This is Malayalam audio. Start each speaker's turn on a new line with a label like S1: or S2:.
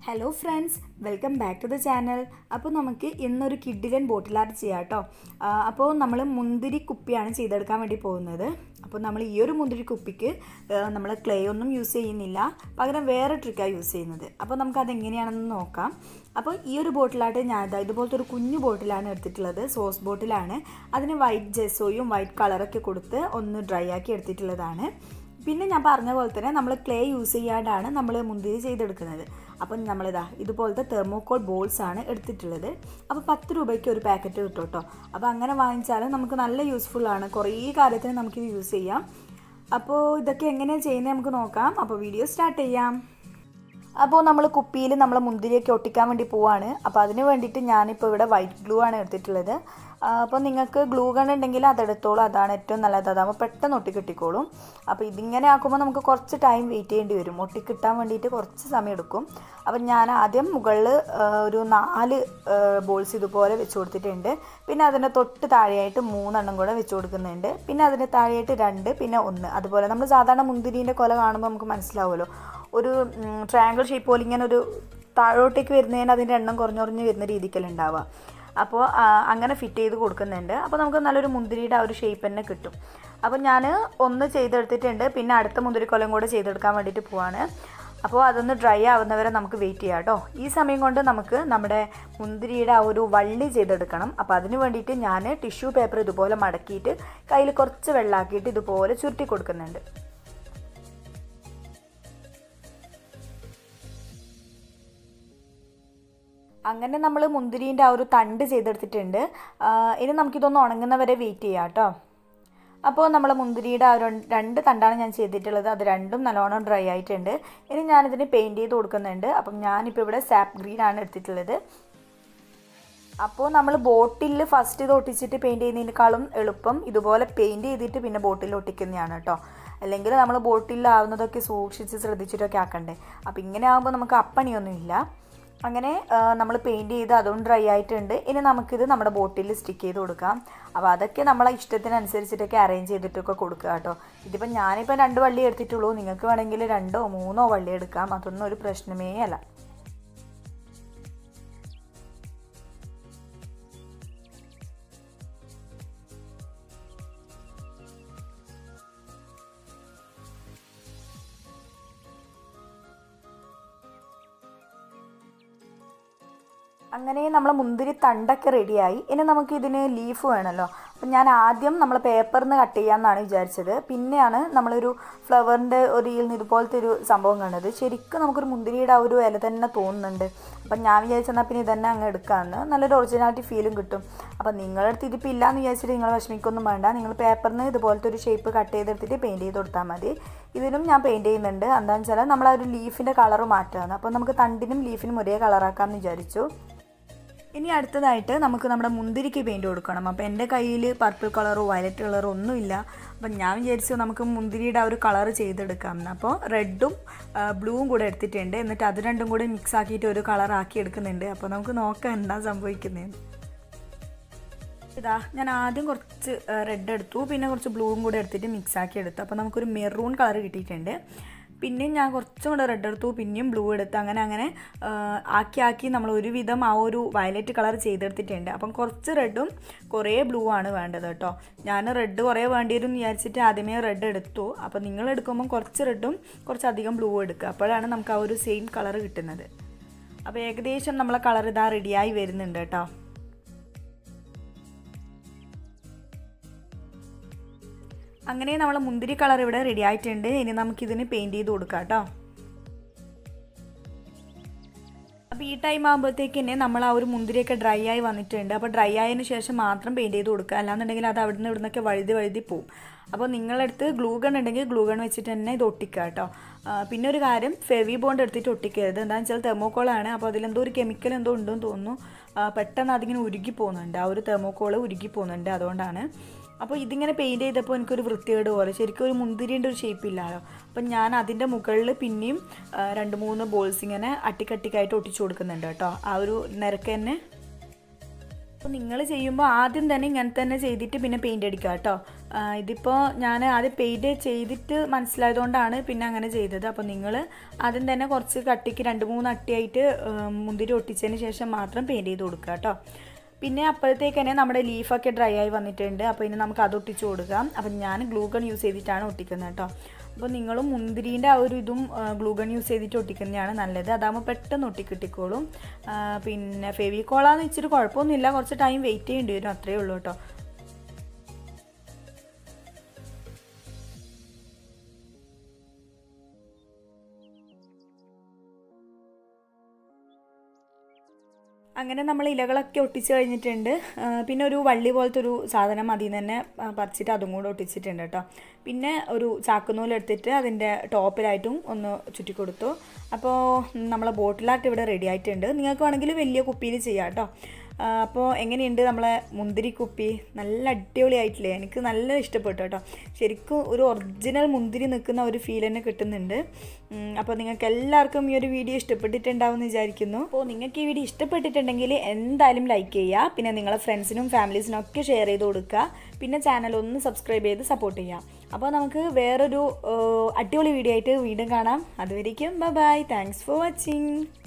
S1: hello friends welcome back to the channel അപ്പോൾ നമുക്ക് ഇന്നൊരു കിഡിലൻ ബോട്ടിൽ ആർട്ട് ചെയ്യാം കേട്ടോ അപ്പോൾ നമ്മൾ മുന്തിരി കുപ്പിയാണ് ചെയ്തെടുക്കാൻ വേണ്ടി പോകുന്നത് അപ്പോൾ നമ്മൾ ഈ ഒരു മുന്തിരി കുപ്പിക്ക് നമ്മൾ ക്ലേ ഒന്നും യൂസ് ചെയ്യുന്നില്ല പകരം വേറെ ട്രിക്കാണ് യൂസ് ചെയ്യുന്നത് അപ്പോൾ നമുക്ക് അതെങ്ങനെയാണെന്ന് നോക്കാം അപ്പോൾ ഈ ഒരു ബോട്ടിലായിട്ട് ഞാൻ ഇതാ ഇതുപോലത്തെ ഒരു കുഞ്ഞു ബോട്ടിലാണ് എടുത്തിട്ടുള്ളത് സോസ് ബോട്ടിലാണ് അതിന് വൈറ്റ് ജെസോയും വൈറ്റ് കളറൊക്കെ കൊടുത്ത് ഒന്ന് ഡ്രൈ ആക്കി എടുത്തിട്ടുള്ളതാണ് പിന്നെ ഞാൻ പറഞ്ഞ പോലെ തന്നെ നമ്മൾ ക്ലേ യൂസ് ചെയ്യാണ്ടാണ് നമ്മൾ മുന്തിരി ചെയ്തെടുക്കുന്നത് അപ്പം നമ്മളിതാ ഇതുപോലത്തെ തെർമോക്കോൾ ബോൾസ് ആണ് എടുത്തിട്ടുള്ളത് അപ്പോൾ പത്ത് രൂപയ്ക്ക് ഒരു പാക്കറ്റ് കിട്ടും കേട്ടോ അപ്പോൾ അങ്ങനെ വാങ്ങിച്ചാൽ നമുക്ക് നല്ല യൂസ്ഫുൾ ആണ് കുറേ കാര്യത്തിന് നമുക്കിത് യൂസ് ചെയ്യാം അപ്പോൾ ഇതൊക്കെ എങ്ങനെയാണ് ചെയ്യുന്നത് നമുക്ക് നോക്കാം അപ്പോൾ വീഡിയോ സ്റ്റാർട്ട് ചെയ്യാം അപ്പോൾ നമ്മൾ കുപ്പിയിൽ നമ്മൾ മുന്തിരിയൊക്കെ ഒട്ടിക്കാൻ വേണ്ടി പോവാണ് അപ്പോൾ അതിന് വേണ്ടിയിട്ട് ഞാനിപ്പോൾ ഇവിടെ വൈറ്റ് ഗ്ലൂ ആണ് എടുത്തിട്ടുള്ളത് അപ്പോൾ നിങ്ങൾക്ക് ഗ്ലൂ ഗൺ ഉണ്ടെങ്കിൽ അതെടുത്തോളൂ അതാണ് ഏറ്റവും നല്ലത് അതാകുമ്പോൾ പെട്ടെന്ന് ഒട്ടിക്കിട്ടിക്കോളും അപ്പോൾ ഇതിങ്ങനെ ആക്കുമ്പോൾ നമുക്ക് കുറച്ച് ടൈം വെയിറ്റ് ചെയ്യേണ്ടി വരും ഒട്ടിക്കിട്ടാൻ വേണ്ടിയിട്ട് കുറച്ച് സമയം എടുക്കും അപ്പം ഞാൻ ആദ്യം മുകളിൽ ഒരു നാല് ബോൾസ് ഇതുപോലെ വെച്ച് കൊടുത്തിട്ടുണ്ട് പിന്നെ അതിൻ്റെ തൊട്ട് താഴെയായിട്ട് മൂന്നെണ്ണം കൂടെ വെച്ച് കൊടുക്കുന്നുണ്ട് പിന്നെ അതിൻ്റെ താഴെയായിട്ട് രണ്ട് പിന്നെ ഒന്ന് അതുപോലെ നമ്മൾ സാധാരണ മുന്തിരീൻ്റെ കൊല കാണുമ്പോൾ നമുക്ക് മനസ്സിലാവുമല്ലോ ഒരു ട്രയാങ്കിൾ ഷേപ്പ് പോലെ ഇങ്ങനെ ഒരു താഴോട്ടേക്ക് വരുന്നതിന് അതിൻ്റെ എണ്ണം കുറഞ്ഞുറഞ്ഞ് വരുന്ന രീതിക്കല്ല ഉണ്ടാവുക അപ്പോൾ അങ്ങനെ ഫിറ്റ് ചെയ്ത് കൊടുക്കുന്നുണ്ട് അപ്പോൾ നമുക്ക് നല്ലൊരു മുന്തിരിയുടെ ആ ഒരു ഷേപ്പ് തന്നെ കിട്ടും അപ്പോൾ ഞാൻ ഒന്ന് ചെയ്തെടുത്തിട്ടുണ്ട് പിന്നെ അടുത്ത മുന്തിരിക്കൊലം കൂടെ ചെയ്തെടുക്കാൻ വേണ്ടിയിട്ട് പോവാണ് അപ്പോൾ അതൊന്ന് ഡ്രൈ ആവുന്നവരെ നമുക്ക് വെയിറ്റ് ചെയ്യാം കേട്ടോ ഈ സമയം കൊണ്ട് നമുക്ക് നമ്മുടെ മുന്തിരിയുടെ ആ ഒരു വള്ളി ചെയ്തെടുക്കണം അപ്പോൾ അതിന് വേണ്ടിയിട്ട് ഞാൻ ടിഷ്യൂ പേപ്പർ ഇതുപോലെ മടക്കിയിട്ട് കയ്യിൽ കുറച്ച് വെള്ളമാക്കിയിട്ട് ഇതുപോലെ ചുരുട്ടി കൊടുക്കുന്നുണ്ട് അങ്ങനെ നമ്മൾ മുന്തിരീൻ്റെ ആ ഒരു തണ്ട് ചെയ്തെടുത്തിട്ടുണ്ട് ഇനി നമുക്കിതൊന്ന് ഉണങ്ങുന്നവരെ വെയിറ്റ് ചെയ്യാം കേട്ടോ അപ്പോൾ നമ്മൾ മുന്തിരിയുടെ ആ രണ്ട് തണ്ടാണ് ഞാൻ ചെയ്തിട്ടുള്ളത് അത് രണ്ടും നല്ലോണം ഡ്രൈ ആയിട്ടുണ്ട് ഇനി ഞാനിതിന് പെയിൻറ്റ് ചെയ്ത് കൊടുക്കുന്നുണ്ട് അപ്പം ഞാനിപ്പോൾ ഇവിടെ സാപ്പ് ഗ്രീൻ ആണ് എടുത്തിട്ടുള്ളത് അപ്പോൾ നമ്മൾ ബോട്ടിൽ ഫസ്റ്റ് ഇത് ഒട്ടിച്ചിട്ട് പെയിൻറ്റ് ചെയ്യുന്നതിനേക്കാളും എളുപ്പം ഇതുപോലെ പെയിൻറ്റ് ചെയ്തിട്ട് പിന്നെ ബോട്ടിൽ ഒട്ടിക്കുന്നതാണ് കേട്ടോ അല്ലെങ്കിൽ നമ്മൾ ബോട്ടിലാവുന്നതൊക്കെ സൂക്ഷിച്ച് ശ്രദ്ധിച്ചിട്ടൊക്കെ ആക്കണ്ടേ അപ്പോൾ ഇങ്ങനെ ആകുമ്പോൾ നമുക്ക് അപ്പണിയൊന്നുമില്ല അങ്ങനെ നമ്മൾ പെയിൻറ്റ് ചെയ്ത് അതും ഡ്രൈ ആയിട്ടുണ്ട് ഇനി നമുക്കിത് നമ്മുടെ ബോട്ടിൽ സ്റ്റിക്ക് ചെയ്ത് കൊടുക്കാം അപ്പോൾ അതൊക്കെ നമ്മളെ ഇഷ്ടത്തിനനുസരിച്ചിട്ടൊക്കെ അറേഞ്ച് ചെയ്തിട്ടൊക്കെ കൊടുക്കുക കേട്ടോ ഇതിപ്പോൾ ഞാനിപ്പോൾ രണ്ട് വള്ളി എടുത്തിട്ടുള്ളൂ നിങ്ങൾക്ക് വേണമെങ്കിൽ രണ്ടോ മൂന്നോ വള്ളി എടുക്കാം അതൊന്നും ഒരു പ്രശ്നമേ അല്ല അങ്ങനെ നമ്മൾ മുന്തിരി തണ്ടൊക്കെ റെഡിയായി ഇനി നമുക്ക് ഇതിന് ലീഫ് വേണമല്ലോ അപ്പം ഞാൻ ആദ്യം നമ്മൾ പേപ്പറിൽ നിന്ന് കട്ട് ചെയ്യാമെന്നാണ് വിചാരിച്ചത് പിന്നെയാണ് നമ്മളൊരു ഫ്ലവറിൻ്റെ ഒരു നിന്ന് ഇതുപോലത്തെ ഒരു സംഭവം കണ്ടത് ശരിക്കും നമുക്കൊരു മുന്തിരിയുടെ ആ ഒരു ഇല തന്നെ തോന്നുന്നുണ്ട് അപ്പം ഞാൻ വിചാരിച്ചെന്നാൽ പിന്നെ ഇതന്നെ അങ്ങ് എടുക്കാമെന്ന് നല്ലൊരു ഒറിജിനാലിറ്റി ഫീലും കിട്ടും അപ്പം നിങ്ങളുടെ അടുത്ത് ഇതിപ്പോൾ ഇല്ലയെന്ന് വിചാരിച്ചിട്ട് നിങ്ങൾ വിഷമിക്കൊന്നും വേണ്ട നിങ്ങൾ പേപ്പറിൽ നിന്ന് ഇതുപോലത്തെ ഒരു ഷേപ്പ് കട്ട് ചെയ്തെടുത്തിട്ട് പെയിൻറ്റ് ചെയ്ത് കൊടുത്താൽ മതി ഇതിനും ഞാൻ പെയിൻറ്റ് ചെയ്യുന്നുണ്ട് എന്താണെന്ന് വെച്ചാൽ നമ്മൾ ആ ഒരു ലീഫിൻ്റെ കളർ മാറ്റുകയാണ് അപ്പോൾ നമുക്ക് തണ്ടിനും ലീഫിനും ഒരേ കളറാക്കാമെന്ന് വിചാരിച്ചു ഇനി അടുത്തതായിട്ട് നമുക്ക് നമ്മുടെ മുന്തിരിക്ക് പെയിൻറ്റ് കൊടുക്കണം അപ്പോൾ എൻ്റെ കയ്യിൽ പർപ്പിൾ കളറോ വയലറ്റ് കളറോ ഒന്നുമില്ല അപ്പം ഞാൻ വിചാരിച്ചു നമുക്ക് മുന്തിരിയുടെ ആ ഒരു കളർ ചെയ്തെടുക്കാം അപ്പോൾ റെഡും ബ്ലൂവും കൂടെ എടുത്തിട്ടുണ്ട് എന്നിട്ട് അത് രണ്ടും കൂടി മിക്സ് ആക്കിയിട്ട് ഒരു കളർ ആക്കി എടുക്കുന്നുണ്ട് അപ്പോൾ നമുക്ക് നോക്കാം എന്താ സംഭവിക്കുന്നത് ഇതാ ഞാൻ ആദ്യം കുറച്ച് റെഡ് എടുത്തു പിന്നെ കുറച്ച് ബ്ലൂവും കൂടെ എടുത്തിട്ട് മിക്സ് ആക്കി എടുത്തു അപ്പോൾ നമുക്കൊരു മെറൂൺ കളർ കിട്ടിയിട്ടുണ്ട് പിന്നെയും ഞാൻ കുറച്ചും കൂടെ റെഡ് എടുത്തു പിന്നെയും ബ്ലൂ എടുത്തു അങ്ങനെ അങ്ങനെ ആക്കി ആക്കി നമ്മൾ ഒരുവിധം ആ ഒരു വയലറ്റ് കളർ ചെയ്തെടുത്തിട്ടുണ്ട് അപ്പം കുറച്ച് റെഡും കുറേ ബ്ലൂ ആണ് വേണ്ടത് കേട്ടോ ഞാൻ റെഡ് കുറേ വേണ്ടി വരും എന്ന് വിചാരിച്ചിട്ട് ആദ്യമേ റെഡ് എടുത്തു അപ്പോൾ നിങ്ങൾ എടുക്കുമ്പം കുറച്ച് റെഡും കുറച്ചധികം ബ്ലൂ എടുക്കുക അപ്പോഴാണ് നമുക്ക് ആ ഒരു സെയിം കളർ കിട്ടുന്നത് അപ്പോൾ ഏകദേശം നമ്മളെ കളർ ഇതാ റെഡിയായി വരുന്നുണ്ട് കേട്ടോ അങ്ങനെ നമ്മൾ മുന്തിരി കളർ ഇവിടെ റെഡി ആയിട്ടുണ്ട് ഇനി നമുക്കിതിന് പെയിൻറ്റ് ചെയ്ത് കൊടുക്കാം കേട്ടോ അപ്പോൾ ഈ ടൈം ആകുമ്പോഴത്തേക്ക് തന്നെ നമ്മൾ ആ ഒരു മുന്തിരിയൊക്കെ ഡ്രൈ ആയി വന്നിട്ടുണ്ട് അപ്പോൾ ഡ്രൈ ആയതിനു ശേഷം മാത്രം പെയിൻറ്റ് ചെയ്ത് കൊടുക്കുക അല്ലാന്നുണ്ടെങ്കിൽ അത് അവിടെ നിന്ന് ഇവിടെ നിന്നൊക്കെ വഴുതി വഴുതി പോവും അപ്പോൾ നിങ്ങളടുത്ത് ഗ്ലൂ ഗൺ ഉണ്ടെങ്കിൽ ഗ്ലൂ ഗൺ വെച്ചിട്ട് തന്നെ ഇത് ഒട്ടിക്കുക കേട്ടോ പിന്നെ ഒരു കാര്യം ഫെവി ബോണ്ട് എടുത്തിട്ട് ഒട്ടിക്കരുത് എന്താണെന്ന് വെച്ചാൽ തെർമോക്കോളാണ് അപ്പോൾ അതിലെന്തോ ഒരു കെമിക്കൽ എന്തോ ഉണ്ടെന്ന് തോന്നുന്നു പെട്ടെന്ന് അതിങ്ങനെ ഉരുകി പോകുന്നുണ്ട് ആ ഒരു തെർമോക്കോൾ ഉരുകി പോകുന്നുണ്ട് അതുകൊണ്ടാണ് അപ്പോൾ ഇതിങ്ങനെ പെയിൻറ്റ് ചെയ്തപ്പോൾ എനിക്കൊരു വൃത്തികേട് പോലെ ശരിക്കും ഒരു മുന്തിരിൻ്റെ ഒരു ഷേപ്പ് ഇല്ലല്ലോ അപ്പം ഞാൻ അതിൻ്റെ മുകളിൽ പിന്നെയും രണ്ട് മൂന്ന് ബോൾസ് ഇങ്ങനെ അട്ടിക്കട്ടിക്കായിട്ട് ഒട്ടിച്ചു കൊടുക്കുന്നുണ്ട് കേട്ടോ ആ ഒരു നിരക്ക് തന്നെ അപ്പോൾ നിങ്ങൾ ചെയ്യുമ്പോൾ ആദ്യം തന്നെ ഇങ്ങനെ തന്നെ ചെയ്തിട്ട് പിന്നെ പെയിൻ്റ് അടിക്കുക കേട്ടോ ഇതിപ്പോൾ ഞാൻ ആദ്യം പെയിൻറ് ചെയ്തിട്ട് മനസ്സിലായതുകൊണ്ടാണ് പിന്നെ അങ്ങനെ ചെയ്തത് അപ്പോൾ നിങ്ങൾ ആദ്യം തന്നെ കുറച്ച് കട്ടിക്ക് രണ്ട് മൂന്ന് അട്ടിയായിട്ട് മുന്തിരി ഒട്ടിച്ചതിന് ശേഷം മാത്രം പെയിൻറ് ചെയ്ത് കൊടുക്കുക കേട്ടോ പിന്നെ അപ്പോഴത്തേക്ക് തന്നെ നമ്മുടെ ലീഫൊക്കെ ഡ്രൈ ആയി വന്നിട്ടുണ്ട് അപ്പോൾ ഇനി നമുക്ക് അത് ഒട്ടിച്ച് കൊടുക്കാം അപ്പം ഞാൻ ഗ്ലൂ ഗൺ യൂസ് ചെയ്തിട്ടാണ് ഒട്ടിക്കുന്നത് കേട്ടോ അപ്പോൾ നിങ്ങളും മുന്തിരീൻ്റെ ആ ഒരു ഇതും ഗ്ലൂ ഗൺ യൂസ് ചെയ്തിട്ട് ഒട്ടിക്കുന്നതാണ് നല്ലത് അതാകുമ്പോൾ പെട്ടെന്ന് ഒട്ടിക്കിട്ടിക്കോളും പിന്നെ ഫെവിക്കോളാന്ന് വെച്ചിട്ട് കുഴപ്പമൊന്നുമില്ല കുറച്ച് ടൈം വെയിറ്റ് ചെയ്യേണ്ടി വരും അത്രയേ ഉള്ളൂ കേട്ടോ അങ്ങനെ നമ്മൾ ഇലകളൊക്കെ ഒട്ടിച്ച് കഴിഞ്ഞിട്ടുണ്ട് പിന്നെ ഒരു വള്ളി പോലത്തെ ഒരു സാധനം അതിൽ നിന്ന് തന്നെ പറിച്ചിട്ട് അതും കൂടെ ഒട്ടിച്ചിട്ടുണ്ട് കേട്ടോ പിന്നെ ഒരു ചാക്കുനൂലെടുത്തിട്ട് അതിൻ്റെ ടോപ്പിലായിട്ടും ഒന്ന് ചുറ്റി കൊടുത്തു അപ്പോൾ നമ്മളെ ബോട്ടിലായിട്ട് ഇവിടെ റെഡി ആയിട്ടുണ്ട് നിങ്ങൾക്ക് വേണമെങ്കിൽ വലിയ കുപ്പിയിൽ ചെയ്യാം കേട്ടോ അപ്പോൾ എങ്ങനെയുണ്ട് നമ്മളെ മുന്തിരി കുപ്പി നല്ല അടിപൊളിയായിട്ടില്ലേ എനിക്ക് നല്ല ഇഷ്ടപ്പെട്ടു കേട്ടോ ശരിക്കും ഒരു ഒറിജിനൽ മുന്തിരി നിൽക്കുന്ന ഒരു ഫീൽ തന്നെ കിട്ടുന്നുണ്ട് അപ്പോൾ നിങ്ങൾക്ക് എല്ലാവർക്കും ഈ ഒരു വീഡിയോ ഇഷ്ടപ്പെട്ടിട്ടുണ്ടാവും എന്ന് വിചാരിക്കുന്നു അപ്പോൾ നിങ്ങൾക്ക് ഈ വീഡിയോ ഇഷ്ടപ്പെട്ടിട്ടുണ്ടെങ്കിൽ എന്തായാലും ലൈക്ക് ചെയ്യുക പിന്നെ നിങ്ങളെ ഫ്രണ്ട്സിനും ഫാമിലീസിനും ഒക്കെ ഷെയർ ചെയ്ത് കൊടുക്കുക പിന്നെ ചാനൽ ഒന്ന് സബ്സ്ക്രൈബ് ചെയ്ത് സപ്പോർട്ട് ചെയ്യാം അപ്പോൾ നമുക്ക് വേറൊരു അടിപൊളി വീഡിയോ ആയിട്ട് വീണ്ടും കാണാം അതുവരേക്കും bye bye thanks for watching